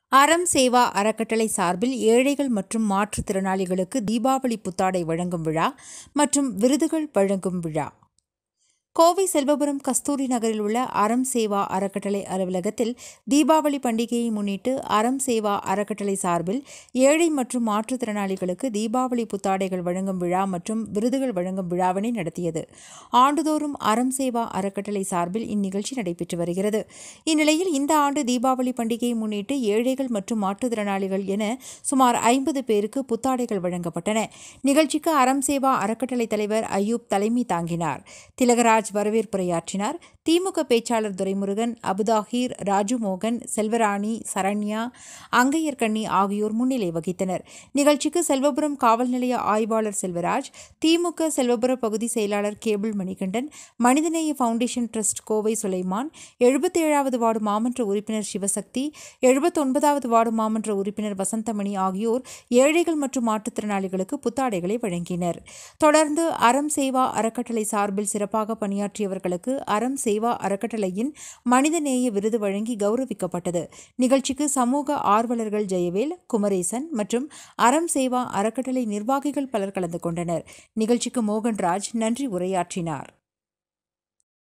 அறம் சேவா அறக்கட்டளை சார்பில் ஏழைகள் மற்றும் மாற்றுத்திறனாளிகளுக்கு தீபாவளி புத்தாடை வழங்கும் விழா மற்றும் விருதுகள் வழங்கும் விழா கோவை செல்வபுரம் கஸ்தூரி நகரில் உள்ள அறம் சேவா அறக்கட்டளை அலுவலகத்தில் தீபாவளி பண்டிகையை முன்னிட்டு அறம் சேவா அறக்கட்டளை சார்பில் ஏழை மற்றும் மாற்றுத்திறனாளிகளுக்கு தீபாவளி புத்தாடைகள் வழங்கும் விழா மற்றும் விருதுகள் வழங்கும் விழாவினை நடத்தியது ஆண்டுதோறும் அறம் சேவா அறக்கட்டளை சார்பில் இந்நிகழ்ச்சி நடைபெற்று வருகிறது இந்நிலையில் இந்த ஆண்டு தீபாவளி பண்டிகையை முன்னிட்டு ஏழைகள் மற்றும் மாற்றுத்திறனாளிகள் என சுமார் ஐம்பது பேருக்கு புத்தாடைகள் வழங்கப்பட்டன நிகழ்ச்சிக்கு அறம் சேவா அறக்கட்டளை தலைவர் அய்யூப் தலைமை தாங்கினார் திலகராஜ் வரவேற்புரையாற்றினார் திமுக பேச்சாளர் துரைமுருகன் அபுதாஹீர் ராஜுமோகன் செல்வராணி சரண்யா அங்கையர்கண்ணி ஆகியோர் முன்னிலை வகித்தனர் நிகழ்ச்சிக்கு செல்வபுரம் காவல் நிலைய ஆய்வாளர் செல்வராஜ் திமுக செல்வபுரம் பகுதி செயலாளர் கேபிள் மணிகண்டன் மனிதநேய ஃபவுண்டேஷன் ட்ரஸ்ட் கோவை சுலைமான் எழுபத்தேழாவது வார்டு மாமன்ற உறுப்பினர் சிவசக்தி எழுபத்தொன்பதாவது வார்டு மாமன்ற உறுப்பினர் வசந்தமணி ஆகியோர் ஏழைகள் மற்றும் மாற்றுத்திறனாளிகளுக்கு புத்தாடைகளை வழங்கினர் தொடர்ந்து அறம் சேவா அறக்கட்டளை சார்பில் சிறப்பாக பணியாற்றியவர்களுக்கு அறம் சேவா அறக்கட்டளையின் மனிதநேய விருது வழங்கி கௌரவிக்கப்பட்டது நிகழ்ச்சிக்கு சமூக ஆர்வலர்கள் ஜெயவேல் குமரேசன் மற்றும் அறம் சேவா அறக்கட்டளை நிர்வாகிகள் பலர் கலந்து கொண்டனர் நிகழ்ச்சிக்கு மோகன்ராஜ் நன்றி உரையாற்றினார்